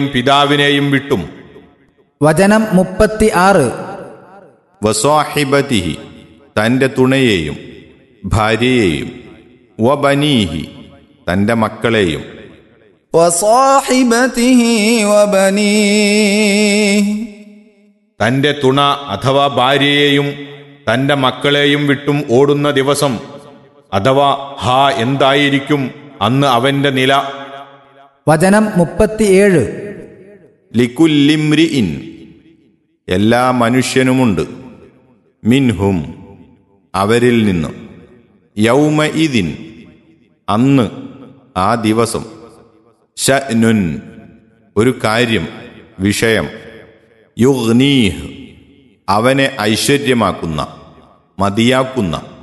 പിതാവിനെയും വിട്ടും വചനം മുപ്പത്തി ആറ് വസ്വാഹിബതിഹി തൻ്റെ തുണയെയും ഭാര്യയെയും വബനീഹി തൻ്റെ മക്കളെയും وصاحبته وبنيه തൻ്റെ തുണ അഥവാ ഭാര്യയെയും തൻ്റെ മക്കളെയും വിട്ടും ഓടുന്ന ദിവസം അഥവാ ഹാ എന്തായിരിക്കും അന്ന് അവൻ്റെ നില വചനം മുപ്പത്തിയേഴ് ലിക്കുല്ലിമ്രിഇൻ എല്ലാ മനുഷ്യനുമുണ്ട് മിൻഹും അവരിൽ നിന്ന് യൗമ ഇതിൻ അന്ന് ആ ദിവസം ഷനുൻ ഒരു കാര്യം വിഷയം യുഗ്നീഹ് അവനെ ഐശ്വര്യമാക്കുന്ന മതിയാക്കുന്ന